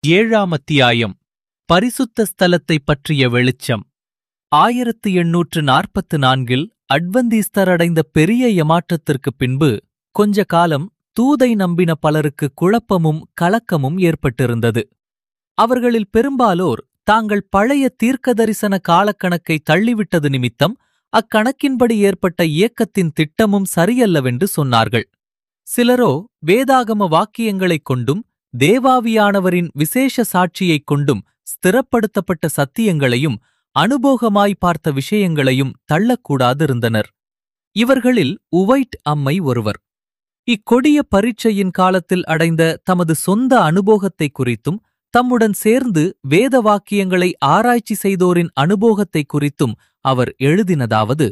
ஏழாம் அத்தியாயம் பரிசுத்த ஸ்தலத்தைப் பற்றிய வெளிச்சம் ஆயிரத்து எண்ணூற்று நாற்பத்து நான்கில் அட்வந்தீஸ்தர் அடைந்த பெரிய ஏமாற்றத்திற்குப் பின்பு கொஞ்ச காலம் தூதை நம்பின பலருக்கு குழப்பமும் கலக்கமும் ஏற்பட்டிருந்தது அவர்களில் பெரும்பாலோர் தாங்கள் பழைய தீர்க்கதரிசன காலக்கணக்கை தள்ளிவிட்டது நிமித்தம் அக்கணக்கின்படி ஏற்பட்ட இயக்கத்தின் திட்டமும் சரியல்லவென்று சொன்னார்கள் சிலரோ வேதாகம வாக்கியங்களைக் கொண்டும் தேவாவியானவரின் விசேஷ சாட்சியைக் கொண்டும் ஸ்திரப்படுத்தப்பட்ட சத்தியங்களையும் அனுபோகமாய் பார்த்த விஷயங்களையும் தள்ளக்கூடாதிருந்தனர் இவர்களில் உவைட் அம்மை ஒருவர் இக்கொடிய பரீட்சையின் காலத்தில் அடைந்த தமது சொந்த அனுபோகத்தைக் குறித்தும் தம்முடன் சேர்ந்து வேத வாக்கியங்களை ஆராய்ச்சி செய்தோரின் அனுபோகத்தைக் குறித்தும் அவர் எழுதினதாவது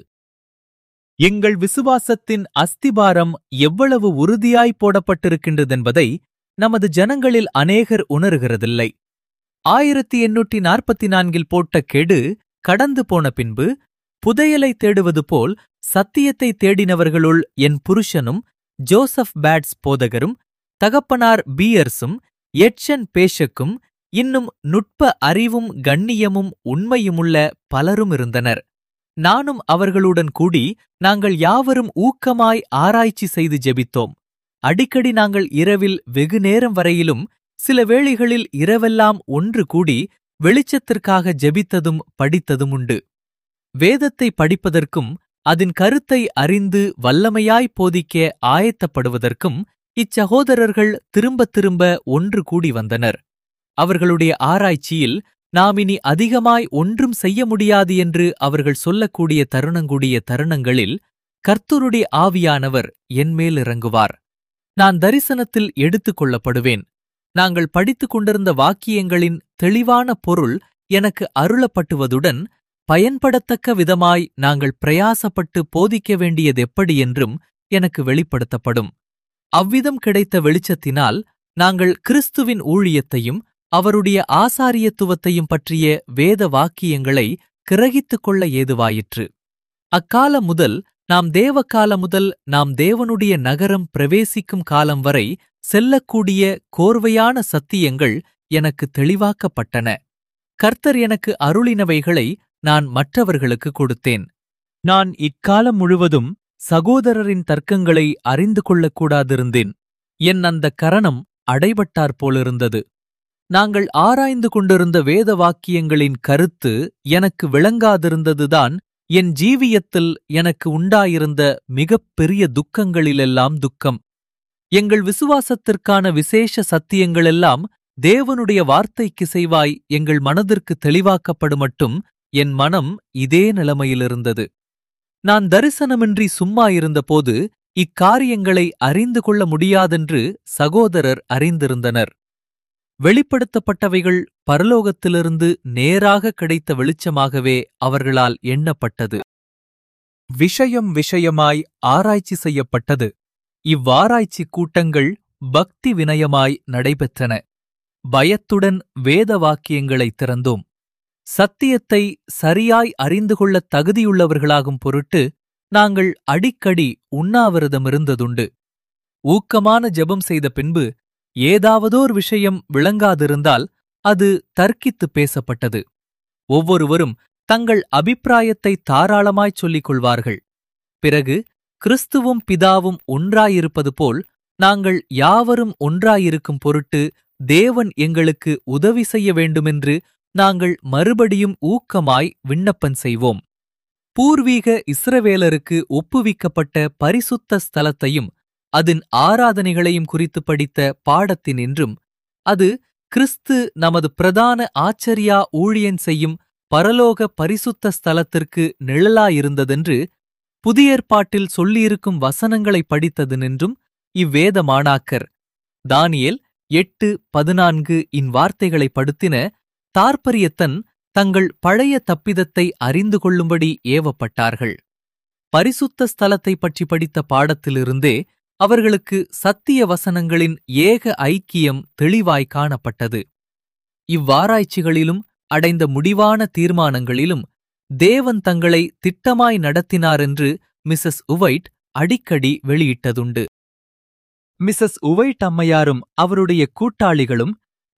எங்கள் விசுவாசத்தின் அஸ்திபாரம் எவ்வளவு உறுதியாய் போடப்பட்டிருக்கின்றதென்பதை நமது ஜனங்களில் அநேகர் உணர்கிறதில்லை ஆயிரத்தி எண்ணூற்றி நாற்பத்தி நான்கில் போட்ட கெடு கடந்து போன பின்பு புதையலை தேடுவது போல் சத்தியத்தை தேடினவர்களுள் என் புருஷனும் ஜோசப் பேட்ஸ் போதகரும் தகப்பனார் பீயர்ஸும் எட்சன் பேஷக்கும் இன்னும் நுட்ப அறிவும் கண்ணியமும் உண்மையுமுள்ள பலரும் இருந்தனர் நானும் அவர்களுடன் கூடி நாங்கள் யாவரும் ஊக்கமாய் ஆராய்ச்சி செய்து ஜெபித்தோம் அடிக்கடி நாங்கள் இரவில் வெகு நேரம் வரையிலும் சில வேளைகளில் இரவெல்லாம் ஒன்று கூடி வெளிச்சத்திற்காக ஜெபித்ததும் படித்ததும் உண்டு வேதத்தை படிப்பதற்கும் அதன் கருத்தை அறிந்து வல்லமையாய் போதிக்க ஆயத்தப்படுவதற்கும் இச்சகோதரர்கள் திரும்பத் திரும்ப ஒன்று கூடி வந்தனர் அவர்களுடைய ஆராய்ச்சியில் நாம் இனி அதிகமாய் ஒன்றும் செய்ய முடியாது என்று அவர்கள் சொல்லக்கூடிய தருணங்கூடிய தருணங்களில் கர்த்தருடைய ஆவியானவர் என்மேல் இறங்குவார் நான் தரிசனத்தில் எடுத்துக் கொள்ளப்படுவேன் நாங்கள் படித்துக் கொண்டிருந்த வாக்கியங்களின் தெளிவான பொருள் எனக்கு அருளப்பட்டுவதுடன் பயன்படத்தக்க விதமாய் நாங்கள் பிரயாசப்பட்டு போதிக்க வேண்டியதெப்படி என்றும் எனக்கு வெளிப்படுத்தப்படும் அவ்விதம் கிடைத்த வெளிச்சத்தினால் நாங்கள் கிறிஸ்துவின் ஊழியத்தையும் அவருடைய ஆசாரியத்துவத்தையும் பற்றிய வேத வாக்கியங்களை கிரகித்துக் கொள்ள ஏதுவாயிற்று அக்காலம் முதல் நாம் தேவகால முதல் நாம் தேவனுடைய நகரம் பிரவேசிக்கும் காலம் வரை செல்லக்கூடிய கோர்வையான சத்தியங்கள் எனக்கு தெளிவாக்கப்பட்டன கர்த்தர் எனக்கு அருளினவைகளை நான் மற்றவர்களுக்கு கொடுத்தேன் நான் இக்காலம் முழுவதும் சகோதரரின் தர்க்கங்களை அறிந்து கொள்ளக்கூடாதிருந்தேன் என் அந்த கரணம் அடைபட்டாற் போலிருந்தது நாங்கள் ஆராய்ந்து கொண்டிருந்த வேத வாக்கியங்களின் கருத்து எனக்கு விளங்காதிருந்ததுதான் என் ஜீவியத்தில் எனக்கு உண்டாயிருந்த மிகப் பெரிய துக்கங்களிலெல்லாம் துக்கம் எங்கள் விசுவாசத்திற்கான விசேஷ சத்தியங்களெல்லாம் தேவனுடைய வார்த்தைக்கு செய்வாய் எங்கள் மனதிற்கு தெளிவாக்கப்படுமட்டும் என் மனம் இதே நிலைமையிலிருந்தது நான் தரிசனமின்றி சும்மா இருந்தபோது இக்காரியங்களை அறிந்து கொள்ள முடியாதென்று சகோதரர் அறிந்திருந்தனர் வெளிப்படுத்தப்பட்டவைகள் பரலோகத்திலிருந்து நேராக கிடைத்த வெளிச்சமாகவே அவர்களால் எண்ணப்பட்டது விஷயம் விஷயமாய் ஆராய்ச்சி செய்யப்பட்டது இவ்வாராய்ச்சி கூட்டங்கள் பக்தி வினயமாய் நடைபெற்றன பயத்துடன் வேத வாக்கியங்களை திறந்தோம் சத்தியத்தை சரியாய் அறிந்து கொள்ளத் தகுதியுள்ளவர்களாகும் பொருட்டு நாங்கள் அடிக்கடி உண்ணாவிரதமிருந்ததுண்டு ஊக்கமான ஜெபம் செய்த பின்பு ஏதாவதோர் விஷயம் விளங்காதிருந்தால் அது தர்க்கித்துப் பேசப்பட்டது ஒவ்வொருவரும் தங்கள் அபிப்பிராயத்தை தாராளமாய்ச் சொல்லிக் கொள்வார்கள் பிறகு கிறிஸ்துவும் பிதாவும் ஒன்றாயிருப்பது போல் நாங்கள் யாவரும் ஒன்றாயிருக்கும் பொருட்டு தேவன் எங்களுக்கு உதவி செய்ய வேண்டுமென்று நாங்கள் மறுபடியும் ஊக்கமாய் விண்ணப்பம் செய்வோம் பூர்வீக இஸ்ரவேலருக்கு ஒப்புவிக்கப்பட்ட பரிசுத்த ஸ்தலத்தையும் அதன் ஆராதனைகளையும் குறித்து படித்த பாடத்தினின்றும் அது கிறிஸ்து நமது பிரதான ஆச்சரியா ஊழியன் செய்யும் பரலோக பரிசுத்த ஸ்தலத்திற்கு நிழலாயிருந்ததென்று புதிய ஏற்பாட்டில் சொல்லியிருக்கும் வசனங்களை படித்தது நின்றும் இவ்வேத மாணாக்கர் தானியேல் எட்டு பதினான்கு இன் வார்த்தைகளை படுத்தின தார்ப்பரியத்தன் தங்கள் பழைய தப்பிதத்தை அறிந்து கொள்ளும்படி ஏவப்பட்டார்கள் பரிசுத்த ஸ்தலத்தை பற்றி படித்த பாடத்திலிருந்தே அவர்களுக்கு சத்திய வசனங்களின் ஏக ஐக்கியம் தெளிவாய் காணப்பட்டது இவ்வாராய்ச்சிகளிலும் அடைந்த முடிவான தீர்மானங்களிலும் தேவன் தங்களை திட்டமாய் நடத்தினாரென்று மிசஸ் உவைட் அடிக்கடி வெளியிட்டதுண்டு மிசஸ் உவைட் அம்மையாரும் அவருடைய கூட்டாளிகளும்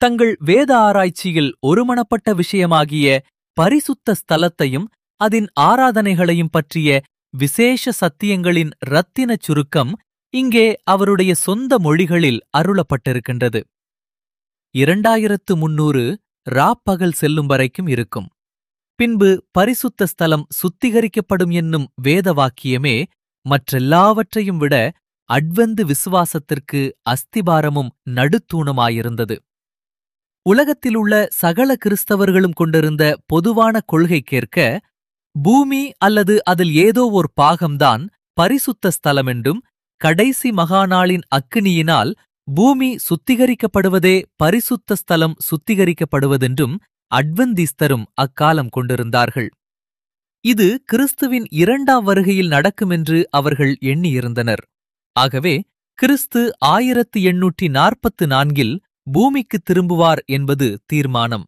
தங்கள் வேத ஆராய்ச்சியில் ஒருமனப்பட்ட விஷயமாகிய பரிசுத்த ஸ்தலத்தையும் அதன் ஆராதனைகளையும் பற்றிய விசேஷ சத்தியங்களின் ரத்தினச் சுருக்கம் இங்கே அவருடைய சொந்த மொழிகளில் அருளப்பட்டிருக்கின்றது இரண்டாயிரத்து முன்னூறு ராப்பகல் செல்லும் வரைக்கும் இருக்கும் பின்பு பரிசுத்த ஸ்தலம் சுத்திகரிக்கப்படும் என்னும் வேத வாக்கியமே மற்றெல்லாவற்றையும் விட அட்வந்து விசுவாசத்திற்கு அஸ்திபாரமும் நடுத்தூணுமாயிருந்தது உலகத்திலுள்ள சகல கிறிஸ்தவர்களும் கொண்டிருந்த பொதுவான கொள்கைக்கேற்க பூமி அல்லது அதில் ஏதோ ஒரு பாகம்தான் பரிசுத்த ஸ்தலமென்றும் கடைசி மகாநாளின் அக்கினியினால் பூமி சுத்திகரிக்கப்படுவதே பரிசுத்த ஸ்தலம் சுத்திகரிக்கப்படுவதென்றும் அட்வந்திஸ்தரும் அக்காலம் கொண்டிருந்தார்கள் இது கிறிஸ்துவின் இரண்டாம் வருகையில் நடக்குமென்று அவர்கள் எண்ணியிருந்தனர் ஆகவே கிறிஸ்து ஆயிரத்து எண்ணூற்றி நாற்பத்து நான்கில் பூமிக்கு திரும்புவார் என்பது தீர்மானம்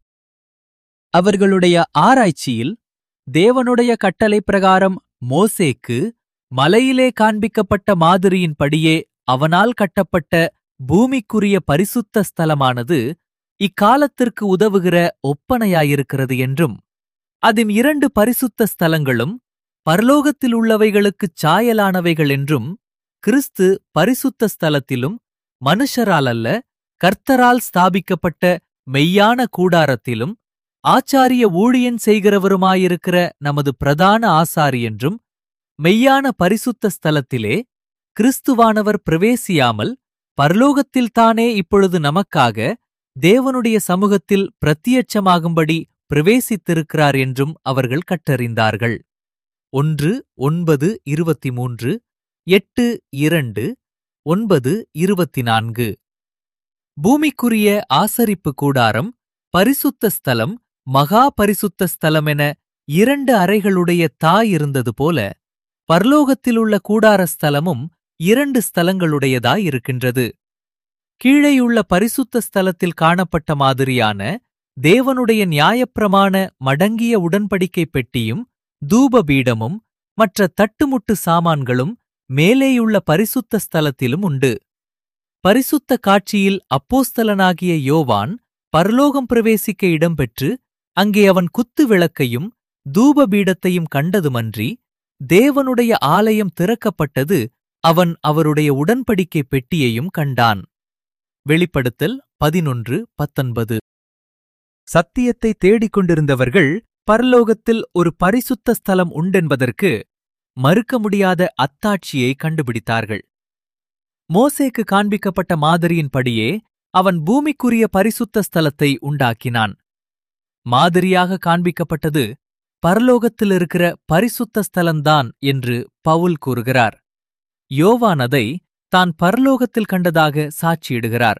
அவர்களுடைய ஆராய்ச்சியில் தேவனுடைய கட்டளை பிரகாரம் மோசேக்கு மலையிலே காண்பிக்கப்பட்ட மாதிரியின்படியே அவனால் கட்டப்பட்ட பூமிக்குரிய பரிசுத்த ஸ்தலமானது இக்காலத்திற்கு உதவுகிற ஒப்பனையாயிருக்கிறது என்றும் அதின் இரண்டு பரிசுத்த ஸ்தலங்களும் பரலோகத்தில் உள்ளவைகளுக்குச் சாயலானவைகள் என்றும் கிறிஸ்து பரிசுத்த ஸ்தலத்திலும் மனுஷரால் அல்ல கர்த்தரால் ஸ்தாபிக்கப்பட்ட மெய்யான கூடாரத்திலும் ஆச்சாரிய ஊழியன் செய்கிறவருமாயிருக்கிற நமது பிரதான ஆசாரி என்றும் மெய்யான பரிசுத்த ஸ்தலத்திலே கிறிஸ்துவானவர் பிரவேசியாமல் பரலோகத்தில்தானே இப்பொழுது நமக்காக தேவனுடைய சமூகத்தில் பிரத்தியட்சமாகும்படி பிரவேசித்திருக்கிறார் என்றும் அவர்கள் கற்றறிந்தார்கள் ஒன்று ஒன்பது இருபத்தி மூன்று எட்டு இரண்டு ஒன்பது இருபத்தி நான்கு பூமிக்குரிய ஆசரிப்பு கூடாரம் பரிசுத்த ஸ்தலம் மகா பரிசுத்த ஸ்தலம் என இரண்டு அறைகளுடைய தாய் இருந்தது போல பரலோகத்திலுள்ள கூடார ஸ்தலமும் இரண்டு ஸ்தலங்களுடையதாயிருக்கின்றது கீழேயுள்ள பரிசுத்த ஸ்தலத்தில் காணப்பட்ட மாதிரியான தேவனுடைய நியாயப்பிரமாண மடங்கிய உடன்படிக்கை பெட்டியும் தூபபீடமும் மற்ற தட்டுமுட்டு சாமான்களும் மேலேயுள்ள பரிசுத்த ஸ்தலத்திலும் உண்டு பரிசுத்த காட்சியில் அப்போஸ்தலனாகிய யோவான் பரலோகம் பிரவேசிக்க இடம்பெற்று அங்கே அவன் குத்து விளக்கையும் தூபபீடத்தையும் கண்டதுமன்றி தேவனுடைய ஆலயம் திறக்கப்பட்டது அவன் அவருடைய உடன்படிக்கை பெட்டியையும் கண்டான் வெளிப்படுத்தல் பதினொன்று பத்தொன்பது சத்தியத்தை தேடிக் கொண்டிருந்தவர்கள் பரலோகத்தில் ஒரு பரிசுத்த ஸ்தலம் உண்டென்பதற்கு மறுக்க முடியாத அத்தாட்சியை கண்டுபிடித்தார்கள் மோசேக்கு காண்பிக்கப்பட்ட மாதிரியின்படியே அவன் பூமிக்குரிய பரிசுத்த ஸ்தலத்தை உண்டாக்கினான் மாதிரியாக காண்பிக்கப்பட்டது பரலோகத்தில் இருக்கிற பரிசுத்த ஸ்தலம்தான் என்று பவுல் கூறுகிறார் யோவான் அதை தான் பரலோகத்தில் கண்டதாக சாட்சியிடுகிறார்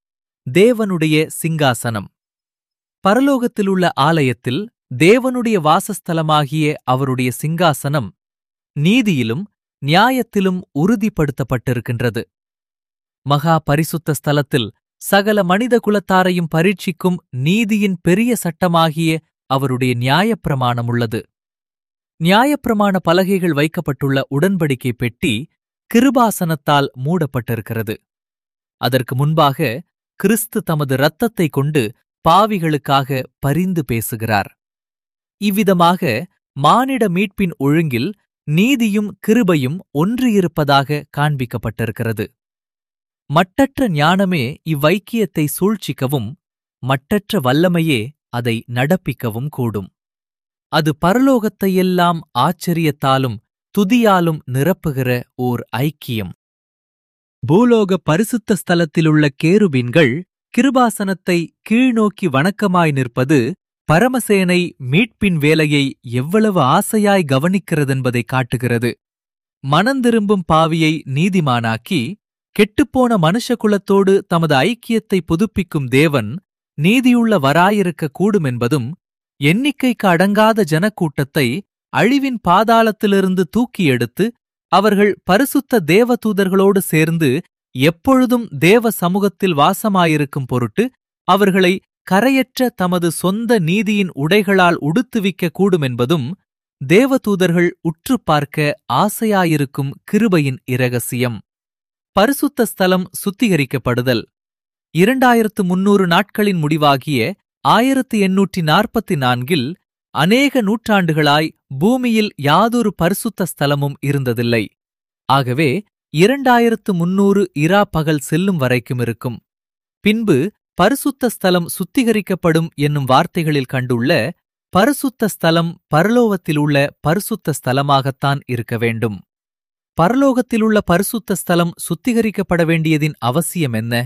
தேவனுடைய சிங்காசனம் பரலோகத்திலுள்ள ஆலயத்தில் தேவனுடைய வாசஸ்தலமாகிய அவருடைய சிங்காசனம் நீதியிலும் நியாயத்திலும் உறுதிப்படுத்தப்பட்டிருக்கின்றது மகா பரிசுத்த ஸ்தலத்தில் சகல மனித குலத்தாரையும் பரீட்சிக்கும் நீதியின் பெரிய சட்டமாகிய அவருடைய நியாயப்பிரமாணம் உள்ளது நியாயப்பிரமாண பலகைகள் வைக்கப்பட்டுள்ள உடன்படிக்கை பெட்டி கிருபாசனத்தால் மூடப்பட்டிருக்கிறது அதற்கு முன்பாக கிறிஸ்து தமது இரத்தத்தை கொண்டு பாவிகளுக்காக பரிந்து பேசுகிறார் இவ்விதமாக மானிட மீட்பின் ஒழுங்கில் நீதியும் கிருபையும் ஒன்றியிருப்பதாக காண்பிக்கப்பட்டிருக்கிறது மட்டற்ற ஞானமே இவ்வைக்கியத்தை சூழ்ச்சிக்கவும் மட்டற்ற வல்லமையே அதை நடப்பிக்கவும் கூடும் அது பரலோகத்தையெல்லாம் ஆச்சரியத்தாலும் துதியாலும் நிரப்புகிற ஓர் ஐக்கியம் பூலோக பரிசுத்த ஸ்தலத்திலுள்ள கேருபீன்கள் கிருபாசனத்தை கீழ்நோக்கி வணக்கமாய் நிற்பது பரமசேனை மீட்பின் வேலையை எவ்வளவு ஆசையாய் கவனிக்கிறதென்பதை காட்டுகிறது மனந்திரும்பும் பாவியை நீதிமானாக்கி கெட்டுப்போன மனுஷகுலத்தோடு தமது ஐக்கியத்தை புதுப்பிக்கும் தேவன் நீதியுள்ள வராயிருக்க கூடுமென்பதும் எண்ணிக்கைக்கு அடங்காத ஜனக்கூட்டத்தை அழிவின் பாதாளத்திலிருந்து தூக்கி எடுத்து அவர்கள் பரிசுத்த தேவதூதர்களோடு சேர்ந்து எப்பொழுதும் தேவ சமூகத்தில் வாசமாயிருக்கும் பொருட்டு அவர்களை கரையற்ற தமது சொந்த நீதியின் உடைகளால் உடுத்துவிக்க கூடுமென்பதும் தேவதூதர்கள் உற்று பார்க்க ஆசையாயிருக்கும் கிருபையின் இரகசியம் பரிசுத்த ஸ்தலம் சுத்திகரிக்கப்படுதல் இரண்டாயிரத்து முன்னூறு நாட்களின் முடிவாகிய ஆயிரத்து எண்ணூற்றி நாற்பத்தி நான்கில் அநேக நூற்றாண்டுகளாய் பூமியில் யாதொரு பரிசுத்த ஸ்தலமும் இருந்ததில்லை ஆகவே இரண்டாயிரத்து முன்னூறு இரா பகல் செல்லும் வரைக்கும் இருக்கும் பின்பு பரிசுத்த ஸ்தலம் சுத்திகரிக்கப்படும் என்னும் வார்த்தைகளில் கண்டுள்ள பரிசுத்த ஸ்தலம் பரலோகத்திலுள்ள பரிசுத்த ஸ்தலமாகத்தான் இருக்க வேண்டும் பரலோகத்திலுள்ள பரிசுத்த ஸ்தலம் சுத்திகரிக்கப்பட வேண்டியதின் அவசியம் என்ன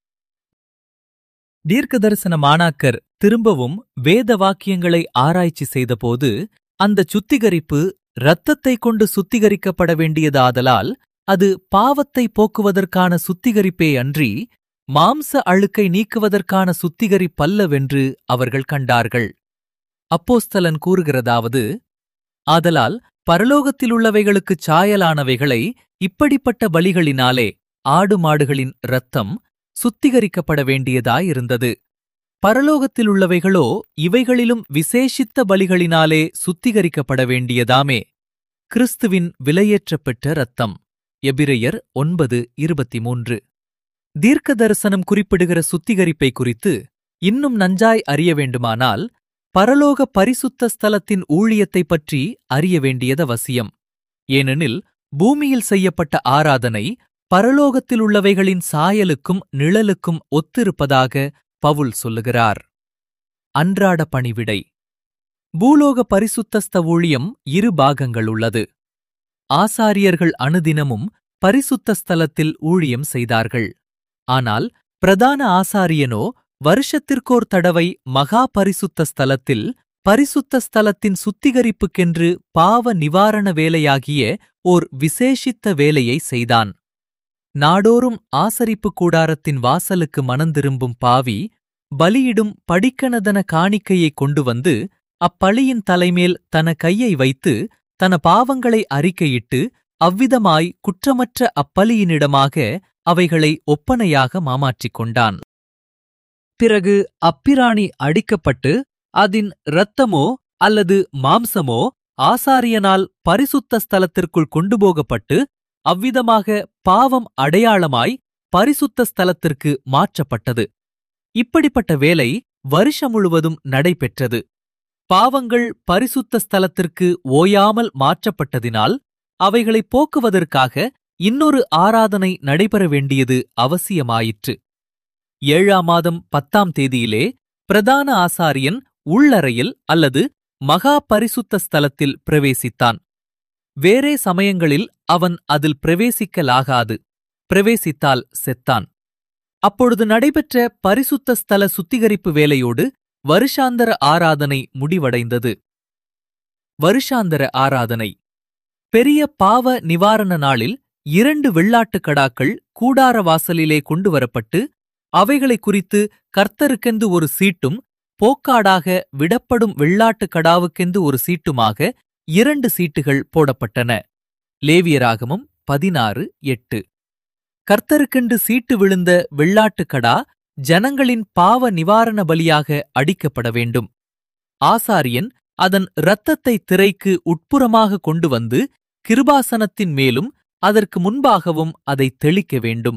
தீர்க்கதரிசன மாணாக்கர் திரும்பவும் வேத வாக்கியங்களை ஆராய்ச்சி செய்தபோது அந்த சுத்திகரிப்பு இரத்தத்தைக் கொண்டு சுத்திகரிக்கப்பட வேண்டியதாதலால் அது பாவத்தை போக்குவதற்கான சுத்திகரிப்பே அன்றி மாம்ச அழுக்கை நீக்குவதற்கான சுத்திகரிப்பல்லவென்று அவர்கள் கண்டார்கள் அப்போஸ்தலன் கூறுகிறதாவது ஆதலால் பரலோகத்திலுள்ளவைகளுக்குச் சாயலானவைகளை இப்படிப்பட்ட பலிகளினாலே ஆடு மாடுகளின் இரத்தம் சுத்திகரிக்கப்பட வேண்டியதாயிருந்தது பரலோகத்திலுள்ளவைகளோ இவைகளிலும் விசேஷித்த பலிகளினாலே சுத்திகரிக்கப்பட வேண்டியதாமே கிறிஸ்துவின் விலையேற்றப்பெற்ற இரத்தம் எபிரெயர் ஒன்பது இருபத்தி மூன்று தீர்க்க தரிசனம் குறிப்பிடுகிற சுத்திகரிப்பை குறித்து இன்னும் நஞ்சாய் அறிய வேண்டுமானால் பரலோக பரிசுத்த ஸ்தலத்தின் ஊழியத்தைப் பற்றி அறிய வேண்டியதவசியம் ஏனெனில் பூமியில் செய்யப்பட்ட ஆராதனை பரலோகத்திலுள்ளவைகளின் சாயலுக்கும் நிழலுக்கும் ஒத்திருப்பதாக பவுல் சொல்லுகிறார் அன்றாட பணிவிடை பூலோக பரிசுத்தஸ்த ஊழியம் இரு பாகங்கள் உள்ளது ஆசாரியர்கள் அனுதினமும் பரிசுத்த ஸ்தலத்தில் ஊழியம் செய்தார்கள் ஆனால் பிரதான ஆசாரியனோ வருஷத்திற்கோர் தடவை மகா பரிசுத்த ஸ்தலத்தில் பரிசுத்த ஸ்தலத்தின் சுத்திகரிப்புக்கென்று பாவ நிவாரண வேலையாகிய ஓர் விசேஷித்த வேலையை செய்தான் நாடோறும் ஆசரிப்பு கூடாரத்தின் வாசலுக்கு மனந்திரும்பும் பாவி பலியிடும் படிக்கனதன காணிக்கையைக் கொண்டு வந்து அப்பழியின் தலைமேல் தன கையை வைத்து தன பாவங்களை அறிக்கையிட்டு அவ்விதமாய் குற்றமற்ற அப்பலியினிடமாக அவைகளை ஒப்பனையாக மாமாற்றிக் கொண்டான் பிறகு அப்பிராணி அடிக்கப்பட்டு அதன் இரத்தமோ அல்லது மாம்சமோ ஆசாரியனால் பரிசுத்த ஸ்தலத்திற்குள் கொண்டு போகப்பட்டு அவ்விதமாக பாவம் அடையாளமாய் பரிசுத்த ஸ்தலத்திற்கு மாற்றப்பட்டது இப்படிப்பட்ட வேலை வருஷம் முழுவதும் நடைபெற்றது பாவங்கள் பரிசுத்த ஸ்தலத்திற்கு ஓயாமல் மாற்றப்பட்டதினால் அவைகளை போக்குவதற்காக இன்னொரு ஆராதனை நடைபெற வேண்டியது அவசியமாயிற்று ஏழாம் மாதம் பத்தாம் தேதியிலே பிரதான ஆசாரியன் உள்ளறையில் அல்லது மகா பரிசுத்த ஸ்தலத்தில் பிரவேசித்தான் வேறே சமயங்களில் அவன் அதில் பிரவேசிக்கலாகாது பிரவேசித்தால் செத்தான் அப்பொழுது நடைபெற்ற பரிசுத்த ஸ்தல சுத்திகரிப்பு வேலையோடு வருஷாந்தர ஆராதனை முடிவடைந்தது வருஷாந்தர ஆராதனை பெரிய பாவ நிவாரண நாளில் இரண்டு வெள்ளாட்டுக் கடாக்கள் கூடார வாசலிலே கொண்டு வரப்பட்டு அவைகளை குறித்து கர்த்தருக்கென்று ஒரு சீட்டும் போக்காடாக விடப்படும் வெள்ளாட்டுக் கடாவுக்கென்று ஒரு சீட்டுமாக இரண்டு சீட்டுகள் போடப்பட்டன லேவியராகமம் பதினாறு எட்டு கர்த்தருக்கென்று சீட்டு விழுந்த வெள்ளாட்டுக் கடா ஜனங்களின் பாவ நிவாரண பலியாக அடிக்கப்பட வேண்டும் ஆசாரியன் அதன் இரத்தத்தை திரைக்கு உட்புறமாக கொண்டு வந்து கிருபாசனத்தின் மேலும் அதற்கு முன்பாகவும் அதை தெளிக்க வேண்டும்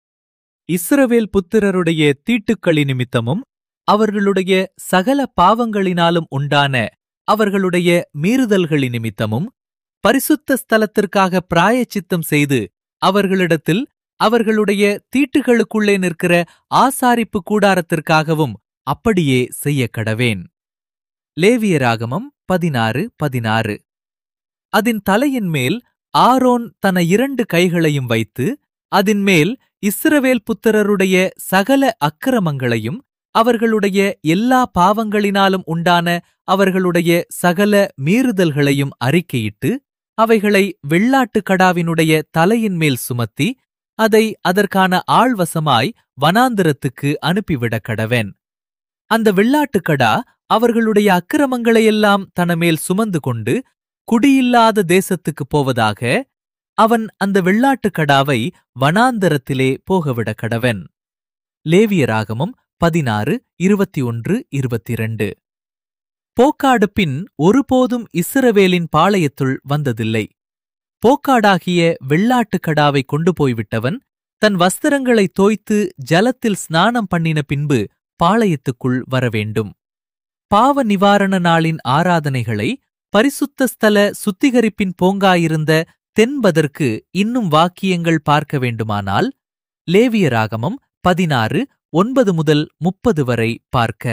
இஸ்ரவேல் புத்திரருடைய தீட்டுக்களி நிமித்தமும் அவர்களுடைய சகல பாவங்களினாலும் உண்டான அவர்களுடைய மீறுதல்களி நிமித்தமும் பரிசுத்த ஸ்தலத்திற்காக பிராயச்சித்தம் செய்து அவர்களிடத்தில் அவர்களுடைய தீட்டுகளுக்குள்ளே நிற்கிற ஆசாரிப்பு கூடாரத்திற்காகவும் அப்படியே செய்ய கடவேன் லேவியராகமம் பதினாறு பதினாறு அதன் தலையின் மேல் ஆரோன் தன இரண்டு கைகளையும் வைத்து அதன் மேல் இஸ்ரவேல் புத்திரருடைய சகல அக்கிரமங்களையும் அவர்களுடைய எல்லா பாவங்களினாலும் உண்டான அவர்களுடைய சகல மீறுதல்களையும் அறிக்கையிட்டு அவைகளை வெள்ளாட்டு கடாவினுடைய தலையின் மேல் சுமத்தி அதை அதற்கான ஆள்வசமாய் வனாந்திரத்துக்கு அனுப்பிவிடக் கடவேன் அந்த வெள்ளாட்டுக்கடா அவர்களுடைய அக்கிரமங்களையெல்லாம் தனமேல் சுமந்து கொண்டு குடியில்லாத தேசத்துக்குப் போவதாக அவன் அந்த வெள்ளாட்டுக்கடாவை வனாந்தரத்திலே போகவிடக் கடவன் லேவியராகமம் பதினாறு இருபத்தி ஒன்று இருபத்திரண்டு போக்காடு பின் ஒருபோதும் இஸ்ரவேலின் பாளையத்துள் வந்ததில்லை போக்காடாகிய வெள்ளாட்டுக்கடாவை கொண்டு போய்விட்டவன் தன் வஸ்திரங்களை தோய்த்து ஜலத்தில் ஸ்நானம் பண்ணின பின்பு பாளையத்துக்குள் வரவேண்டும் பாவ நிவாரண நாளின் ஆராதனைகளை பரிசுத்த ஸ்தல சுத்திகரிப்பின் போங்காயிருந்த தென்பதற்கு இன்னும் வாக்கியங்கள் பார்க்க வேண்டுமானால் லேவியராகமம் பதினாறு ஒன்பது முதல் முப்பது வரை பார்க்க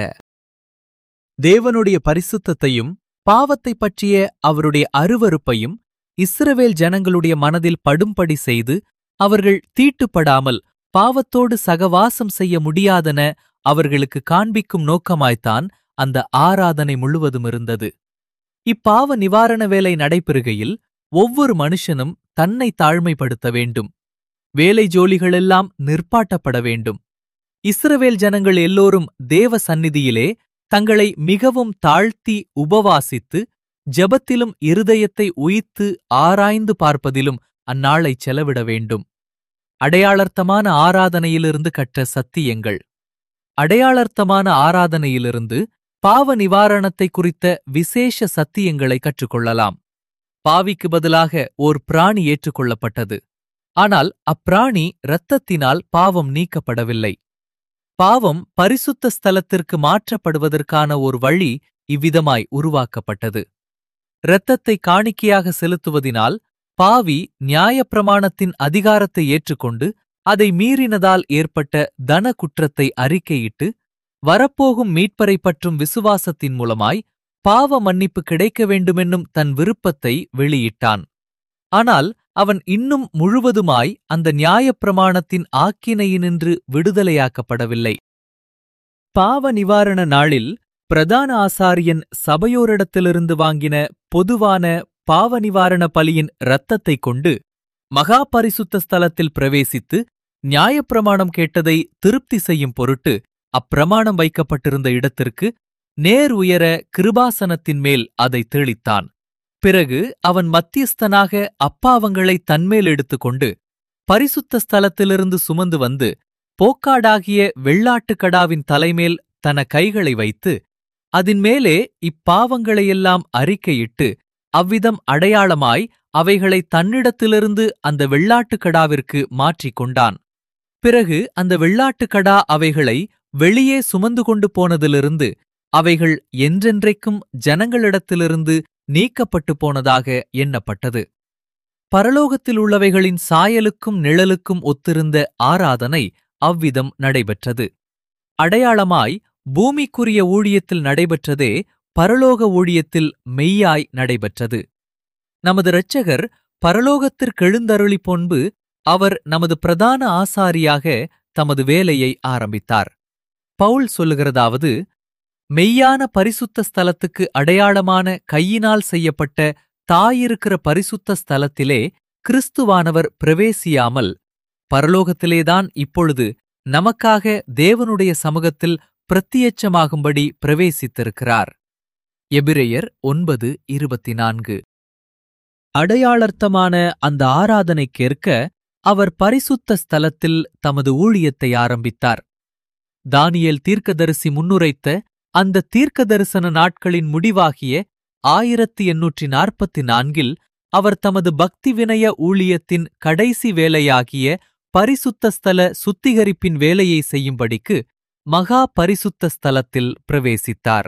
தேவனுடைய பரிசுத்தத்தையும் பாவத்தை பற்றிய அவருடைய அருவருப்பையும் இஸ்ரவேல் ஜனங்களுடைய மனதில் படும்படி செய்து அவர்கள் தீட்டுப்படாமல் பாவத்தோடு சகவாசம் செய்ய முடியாதன அவர்களுக்கு காண்பிக்கும் நோக்கமாய்த்தான் அந்த ஆராதனை முழுவதும் இருந்தது இப்பாவ நிவாரண வேலை நடைபெறுகையில் ஒவ்வொரு மனுஷனும் தன்னை தாழ்மைப்படுத்த வேண்டும் வேலை ஜோலிகளெல்லாம் நிற்பாட்டப்பட வேண்டும் இஸ்ரவேல் ஜனங்கள் எல்லோரும் தேவ சந்நிதியிலே தங்களை மிகவும் தாழ்த்தி உபவாசித்து ஜெபத்திலும் இருதயத்தை உயித்து ஆராய்ந்து பார்ப்பதிலும் அந்நாளைச் செலவிட வேண்டும் அடையாளர்த்தமான ஆராதனையிலிருந்து கற்ற சத்தியங்கள் அடையாளர்த்தமான ஆராதனையிலிருந்து பாவ நிவாரணத்தை குறித்த விசேஷ சத்தியங்களை கற்றுக்கொள்ளலாம் பாவிக்கு பதிலாக ஓர் பிராணி ஏற்றுக்கொள்ளப்பட்டது ஆனால் அப்பிராணி இரத்தத்தினால் பாவம் நீக்கப்படவில்லை பாவம் பரிசுத்த ஸ்தலத்திற்கு மாற்றப்படுவதற்கான ஒரு வழி இவ்விதமாய் உருவாக்கப்பட்டது இரத்தத்தை காணிக்கையாக செலுத்துவதினால் பாவி நியாயப்பிரமாணத்தின் அதிகாரத்தை ஏற்றுக்கொண்டு அதை மீறினதால் ஏற்பட்ட தன குற்றத்தை அறிக்கையிட்டு வரப்போகும் மீட்பரை பற்றும் விசுவாசத்தின் மூலமாய் பாவ மன்னிப்பு கிடைக்க வேண்டுமென்னும் தன் விருப்பத்தை வெளியிட்டான் ஆனால் அவன் இன்னும் முழுவதுமாய் அந்த நியாயப்பிரமாணத்தின் ஆக்கினையினின்று விடுதலையாக்கப்படவில்லை பாவ நிவாரண நாளில் பிரதான ஆசாரியன் சபையோரிடத்திலிருந்து வாங்கின பொதுவான பாவ நிவாரண பலியின் இரத்தத்தைக் கொண்டு மகா பரிசுத்த ஸ்தலத்தில் பிரவேசித்து நியாயப்பிரமாணம் கேட்டதை திருப்தி செய்யும் பொருட்டு அப்பிரமாணம் வைக்கப்பட்டிருந்த இடத்திற்கு நேர் உயர கிருபாசனத்தின் மேல் அதை தெளித்தான் பிறகு அவன் மத்தியஸ்தனாக அப்பாவங்களை தன்மேல் எடுத்துக்கொண்டு பரிசுத்த ஸ்தலத்திலிருந்து சுமந்து வந்து போக்காடாகிய வெள்ளாட்டுக்கடாவின் தலைமேல் தன கைகளை வைத்து அதின் மேலே இப்பாவங்களையெல்லாம் அறிக்கையிட்டு அவ்விதம் அடையாளமாய் அவைகளை தன்னிடத்திலிருந்து அந்த வெள்ளாட்டுக்கடாவிற்கு மாற்றிக் கொண்டான் பிறகு அந்த வெள்ளாட்டுக்கடா அவைகளை வெளியே சுமந்து கொண்டு போனதிலிருந்து அவைகள் என்றென்றைக்கும் ஜனங்களிடத்திலிருந்து நீக்கப்பட்டு போனதாக எண்ணப்பட்டது பரலோகத்தில் உள்ளவைகளின் சாயலுக்கும் நிழலுக்கும் ஒத்திருந்த ஆராதனை அவ்விதம் நடைபெற்றது அடையாளமாய் பூமிக்குரிய ஊழியத்தில் நடைபெற்றதே பரலோக ஊழியத்தில் மெய்யாய் நடைபெற்றது நமது இரட்சகர் பரலோகத்திற்கெழுந்தருளி பொன்பு அவர் நமது பிரதான ஆசாரியாக தமது வேலையை ஆரம்பித்தார் பவுல் சொல்லுகிறதாவது மெய்யான பரிசுத்த ஸ்தலத்துக்கு அடையாளமான கையினால் செய்யப்பட்ட தாயிருக்கிற பரிசுத்த ஸ்தலத்திலே கிறிஸ்துவானவர் பிரவேசியாமல் பரலோகத்திலேதான் இப்பொழுது நமக்காக தேவனுடைய சமூகத்தில் பிரத்தியட்சமாகும்படி பிரவேசித்திருக்கிறார் எபிரெயர் ஒன்பது இருபத்தி நான்கு அடையாளர்த்தமான அந்த ஆராதனைக்கேற்க அவர் பரிசுத்த ஸ்தலத்தில் தமது ஊழியத்தை ஆரம்பித்தார் தானியேல் தீர்க்கதரிசி முன்னுரைத்த அந்த தீர்க்க தரிசன நாட்களின் முடிவாகிய ஆயிரத்தி எண்ணூற்றி நாற்பத்தி நான்கில் அவர் தமது பக்தி வினய ஊழியத்தின் கடைசி வேலையாகிய பரிசுத்த ஸ்தல சுத்திகரிப்பின் வேலையை செய்யும்படிக்கு மகா பரிசுத்த ஸ்தலத்தில் பிரவேசித்தார்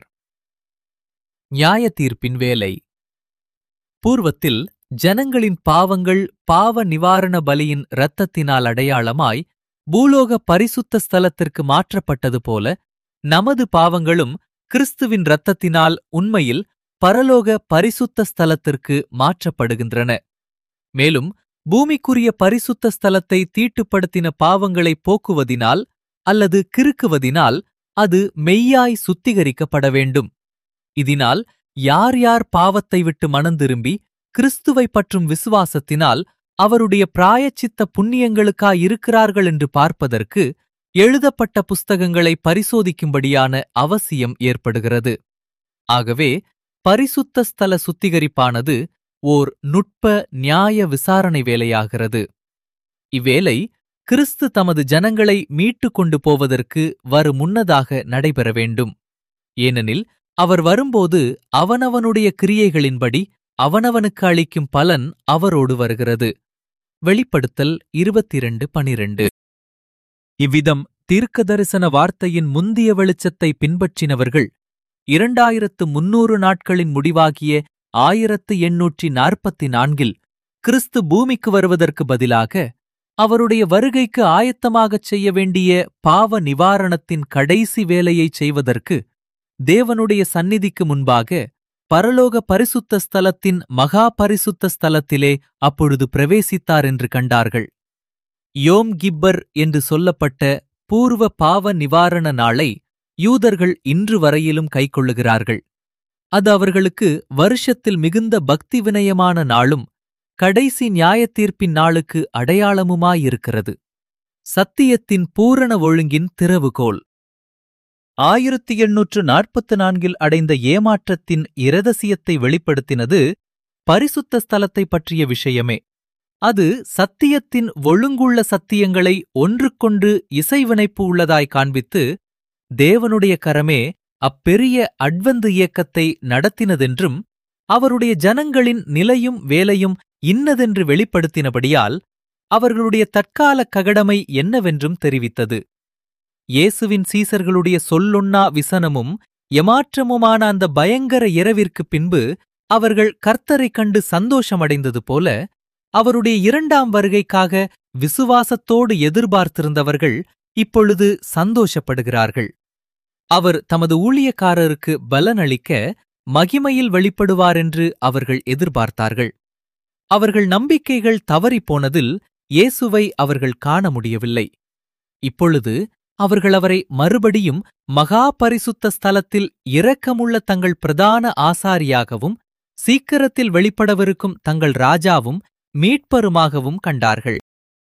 நியாய தீர்ப்பின் வேலை பூர்வத்தில் ஜனங்களின் பாவங்கள் பாவ நிவாரண பலியின் இரத்தத்தினால் அடையாளமாய் பூலோக பரிசுத்த ஸ்தலத்திற்கு மாற்றப்பட்டது போல நமது பாவங்களும் கிறிஸ்துவின் இரத்தத்தினால் உண்மையில் பரலோக பரிசுத்த ஸ்தலத்திற்கு மாற்றப்படுகின்றன மேலும் பூமிக்குரிய பரிசுத்த ஸ்தலத்தை தீட்டுப்படுத்தின பாவங்களை போக்குவதினால் அல்லது கிறுக்குவதினால் அது மெய்யாய் சுத்திகரிக்கப்பட வேண்டும் இதனால் யார் யார் பாவத்தை விட்டு மனந்திரும்பி கிறிஸ்துவை பற்றும் விசுவாசத்தினால் அவருடைய பிராயச்சித்த புண்ணியங்களுக்காயிருக்கிறார்கள் என்று பார்ப்பதற்கு எழுதப்பட்ட புஸ்தகங்களை பரிசோதிக்கும்படியான அவசியம் ஏற்படுகிறது ஆகவே பரிசுத்த ஸ்தல சுத்திகரிப்பானது ஓர் நுட்ப நியாய விசாரணை வேலையாகிறது இவ்வேலை கிறிஸ்து தமது ஜனங்களை மீட்டுக் கொண்டு போவதற்கு வரு முன்னதாக நடைபெற வேண்டும் ஏனெனில் அவர் வரும்போது அவனவனுடைய கிரியைகளின்படி அவனவனுக்கு அளிக்கும் பலன் அவரோடு வருகிறது வெளிப்படுத்தல் இருபத்திரண்டு பனிரெண்டு இவ்விதம் தீர்க்க தரிசன வார்த்தையின் முந்திய வெளிச்சத்தை பின்பற்றினவர்கள் இரண்டாயிரத்து முன்னூறு நாட்களின் முடிவாகிய ஆயிரத்து எண்ணூற்றி நாற்பத்தி நான்கில் கிறிஸ்து பூமிக்கு வருவதற்கு பதிலாக அவருடைய வருகைக்கு ஆயத்தமாகச் செய்ய வேண்டிய பாவ நிவாரணத்தின் கடைசி வேலையைச் செய்வதற்கு தேவனுடைய சந்நிதிக்கு முன்பாக பரலோக பரிசுத்த ஸ்தலத்தின் மகா பரிசுத்த ஸ்தலத்திலே அப்பொழுது பிரவேசித்தார் என்று கண்டார்கள் யோம் கிப்பர் என்று சொல்லப்பட்ட பூர்வ பாவ நிவாரண நாளை யூதர்கள் இன்று வரையிலும் கைக்கொள்ளுகிறார்கள் அது அவர்களுக்கு வருஷத்தில் மிகுந்த பக்தி வினயமான நாளும் கடைசி நியாயத்தீர்ப்பின் நாளுக்கு அடையாளமுமாயிருக்கிறது சத்தியத்தின் பூரண ஒழுங்கின் திறவுகோல் ஆயிரத்தி எண்ணூற்று நாற்பத்து நான்கில் அடைந்த ஏமாற்றத்தின் இரதசியத்தை வெளிப்படுத்தினது பரிசுத்த ஸ்தலத்தை பற்றிய விஷயமே அது சத்தியத்தின் ஒழுங்குள்ள சத்தியங்களை ஒன்றுக்கொன்று இசைவினைப்பு உள்ளதாய் காண்பித்து தேவனுடைய கரமே அப்பெரிய அட்வந்து இயக்கத்தை நடத்தினதென்றும் அவருடைய ஜனங்களின் நிலையும் வேலையும் இன்னதென்று வெளிப்படுத்தினபடியால் அவர்களுடைய தற்கால ககடமை என்னவென்றும் தெரிவித்தது இயேசுவின் சீசர்களுடைய சொல்லொன்னா விசனமும் எமாற்றமுமான அந்த பயங்கர இரவிற்குப் பின்பு அவர்கள் கர்த்தரைக் கண்டு சந்தோஷமடைந்தது போல அவருடைய இரண்டாம் வருகைக்காக விசுவாசத்தோடு எதிர்பார்த்திருந்தவர்கள் இப்பொழுது சந்தோஷப்படுகிறார்கள் அவர் தமது ஊழியக்காரருக்கு பலனளிக்க மகிமையில் வெளிப்படுவாரென்று அவர்கள் எதிர்பார்த்தார்கள் அவர்கள் நம்பிக்கைகள் தவறிப்போனதில் இயேசுவை அவர்கள் காண முடியவில்லை இப்பொழுது அவர்கள் அவரை மறுபடியும் மகா பரிசுத்த ஸ்தலத்தில் இரக்கமுள்ள தங்கள் பிரதான ஆசாரியாகவும் சீக்கிரத்தில் வெளிப்படவிருக்கும் தங்கள் ராஜாவும் மீட்பருமாகவும் கண்டார்கள்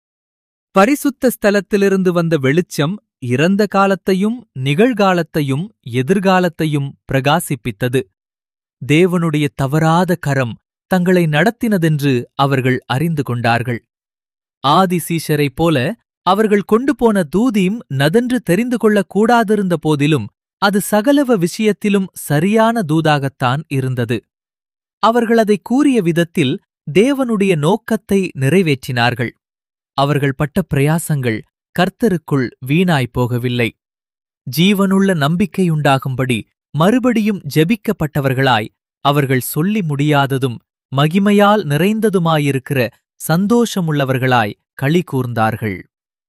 பரிசுத்த ஸ்தலத்திலிருந்து வந்த வெளிச்சம் இறந்த காலத்தையும் நிகழ்காலத்தையும் எதிர்காலத்தையும் பிரகாசிப்பித்தது தேவனுடைய தவறாத கரம் தங்களை நடத்தினதென்று அவர்கள் அறிந்து கொண்டார்கள் ஆதி சீஷரைப் போல அவர்கள் கொண்டு போன தூதியும் நதென்று தெரிந்து கொள்ளக் கூடாதிருந்த போதிலும் அது சகலவ விஷயத்திலும் சரியான தூதாகத்தான் இருந்தது அவர்கள் அதை கூறிய விதத்தில் தேவனுடைய நோக்கத்தை நிறைவேற்றினார்கள் அவர்கள் பட்ட பிரயாசங்கள் கர்த்தருக்குள் வீணாய்ப் போகவில்லை ஜீவனுள்ள நம்பிக்கையுண்டாகும்படி மறுபடியும் ஜெபிக்கப்பட்டவர்களாய் அவர்கள் சொல்லி முடியாததும் மகிமையால் நிறைந்ததுமாயிருக்கிற சந்தோஷமுள்ளவர்களாய் களி கூர்ந்தார்கள்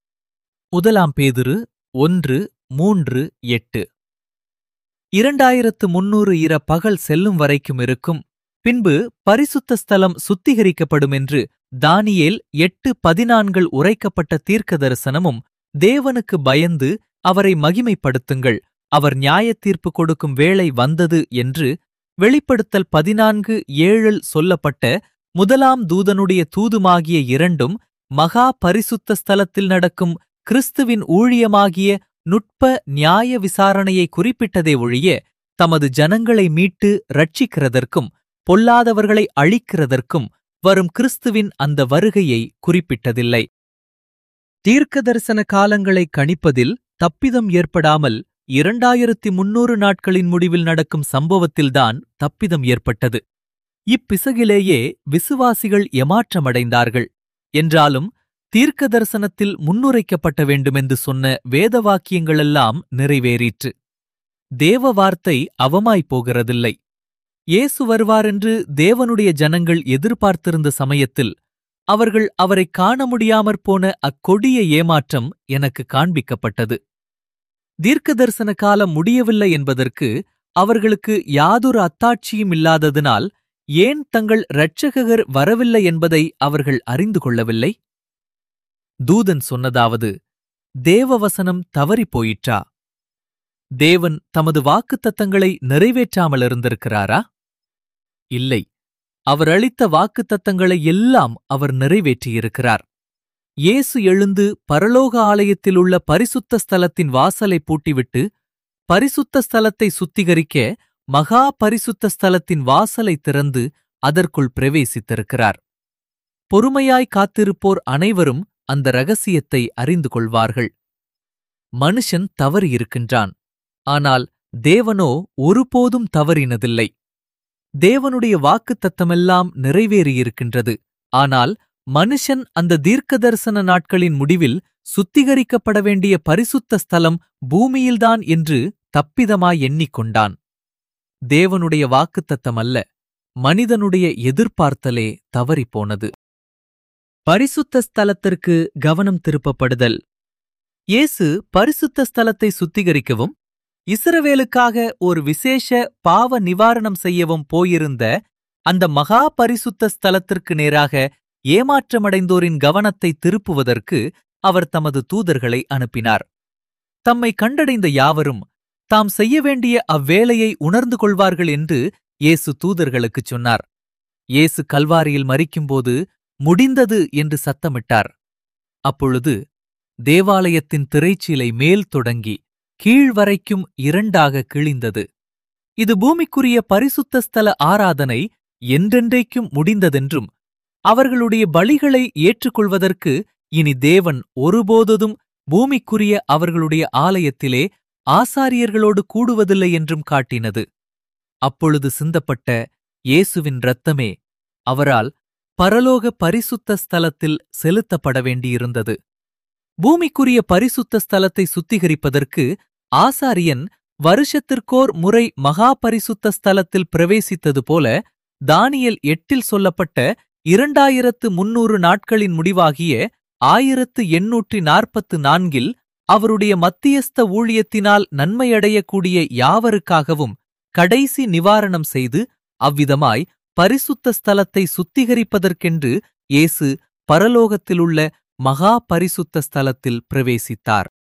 முதலாம் பேதுரு ஒன்று மூன்று எட்டு இரண்டாயிரத்து முன்னூறு இர பகல் செல்லும் வரைக்கும் இருக்கும் பின்பு பரிசுத்த ஸ்தலம் சுத்திகரிக்கப்படும் என்று தானியேல் எட்டு பதினான்கள் உரைக்கப்பட்ட தீர்க்க தரிசனமும் தேவனுக்கு பயந்து அவரை மகிமைப்படுத்துங்கள் அவர் நியாயத்தீர்ப்பு கொடுக்கும் வேளை வந்தது என்று வெளிப்படுத்தல் பதினான்கு ஏழில் சொல்லப்பட்ட முதலாம் தூதனுடைய தூதுமாகிய இரண்டும் மகா பரிசுத்த ஸ்தலத்தில் நடக்கும் கிறிஸ்துவின் ஊழியமாகிய நுட்ப நியாய விசாரணையை குறிப்பிட்டதே ஒழிய தமது ஜனங்களை மீட்டு ரட்சிக்கிறதற்கும் பொல்லாதவர்களை அழிக்கிறதற்கும் வரும் கிறிஸ்துவின் அந்த வருகையை குறிப்பிட்டதில்லை தீர்க்க தரிசன காலங்களை கணிப்பதில் தப்பிதம் ஏற்படாமல் இரண்டாயிரத்தி முன்னூறு நாட்களின் முடிவில் நடக்கும் சம்பவத்தில்தான் தப்பிதம் ஏற்பட்டது இப்பிசகிலேயே விசுவாசிகள் எமாற்றமடைந்தார்கள் என்றாலும் தீர்க்க தரிசனத்தில் முன்னுரைக்கப்பட்ட வேண்டுமென்று சொன்ன வேத வாக்கியங்களெல்லாம் நிறைவேறிற்று தேவ வார்த்தை அவமாய்ப் போகிறதில்லை இயேசு வருவாரென்று தேவனுடைய ஜனங்கள் எதிர்பார்த்திருந்த சமயத்தில் அவர்கள் அவரைக் காண முடியாமற் போன அக்கொடிய ஏமாற்றம் எனக்கு காண்பிக்கப்பட்டது தீர்க்க தரிசன காலம் முடியவில்லை என்பதற்கு அவர்களுக்கு யாதொரு அத்தாட்சியும் இல்லாததினால் ஏன் தங்கள் இரட்சகர் வரவில்லை என்பதை அவர்கள் அறிந்து கொள்ளவில்லை தூதன் சொன்னதாவது தேவவசனம் தவறிப் போயிற்றா தேவன் தமது வாக்குத்தத்தங்களை நிறைவேற்றாமல் இருந்திருக்கிறாரா இல்லை அவர் அளித்த வாக்குத்தத்தங்களை எல்லாம் அவர் நிறைவேற்றியிருக்கிறார் இயேசு எழுந்து பரலோக ஆலயத்தில் உள்ள பரிசுத்த ஸ்தலத்தின் வாசலை பூட்டிவிட்டு பரிசுத்த ஸ்தலத்தை சுத்திகரிக்க மகா பரிசுத்த ஸ்தலத்தின் வாசலை திறந்து அதற்குள் பிரவேசித்திருக்கிறார் பொறுமையாய் காத்திருப்போர் அனைவரும் அந்த ரகசியத்தை அறிந்து கொள்வார்கள் மனுஷன் தவறியிருக்கின்றான் ஆனால் தேவனோ ஒருபோதும் தவறினதில்லை தேவனுடைய வாக்குத்தத்தமெல்லாம் நிறைவேறியிருக்கின்றது ஆனால் மனுஷன் அந்த தீர்க்கதரிசன நாட்களின் முடிவில் சுத்திகரிக்கப்பட வேண்டிய பரிசுத்த ஸ்தலம் பூமியில்தான் என்று தப்பிதமாய் எண்ணிக்கொண்டான் தேவனுடைய வாக்குத்தத்தம் அல்ல மனிதனுடைய எதிர்பார்த்தலே தவறிப்போனது பரிசுத்த ஸ்தலத்திற்கு கவனம் திருப்பப்படுதல் இயேசு பரிசுத்த ஸ்தலத்தை சுத்திகரிக்கவும் இஸ்ரவேலுக்காக ஒரு விசேஷ பாவ நிவாரணம் செய்யவும் போயிருந்த அந்த மகா பரிசுத்த ஸ்தலத்திற்கு நேராக ஏமாற்றமடைந்தோரின் கவனத்தை திருப்புவதற்கு அவர் தமது தூதர்களை அனுப்பினார் தம்மை கண்டடைந்த யாவரும் தாம் செய்ய வேண்டிய அவ்வேலையை உணர்ந்து கொள்வார்கள் என்று இயேசு தூதர்களுக்குச் சொன்னார் இயேசு கல்வாரியில் மரிக்கும்போது முடிந்தது என்று சத்தமிட்டார் அப்பொழுது தேவாலயத்தின் திரைச்சீலை மேல் தொடங்கி கீழ் வரைக்கும் இரண்டாக கிழிந்தது இது பூமிக்குரிய பரிசுத்த ஸ்தல ஆராதனை என்றென்றைக்கும் முடிந்ததென்றும் அவர்களுடைய பலிகளை ஏற்றுக்கொள்வதற்கு இனி தேவன் ஒருபோதும் பூமிக்குரிய அவர்களுடைய ஆலயத்திலே ஆசாரியர்களோடு கூடுவதில்லை என்றும் காட்டினது அப்பொழுது சிந்தப்பட்ட இயேசுவின் இரத்தமே அவரால் பரலோக பரிசுத்த ஸ்தலத்தில் செலுத்தப்பட வேண்டியிருந்தது பூமிக்குரிய பரிசுத்த ஸ்தலத்தை சுத்திகரிப்பதற்கு ஆசாரியன் வருஷத்திற்கோர் முறை மகா பரிசுத்த ஸ்தலத்தில் பிரவேசித்தது போல தானியல் எட்டில் சொல்லப்பட்ட இரண்டாயிரத்து முன்னூறு நாட்களின் முடிவாகிய ஆயிரத்து எண்ணூற்றி நாற்பத்து நான்கில் அவருடைய மத்தியஸ்த ஊழியத்தினால் நன்மையடையக்கூடிய யாவருக்காகவும் கடைசி நிவாரணம் செய்து அவ்விதமாய் பரிசுத்த ஸ்தலத்தை சுத்திகரிப்பதற்கென்று இயேசு பரலோகத்திலுள்ள மகா பரிசுத்த ஸ்தலத்தில் பிரவேசித்தார்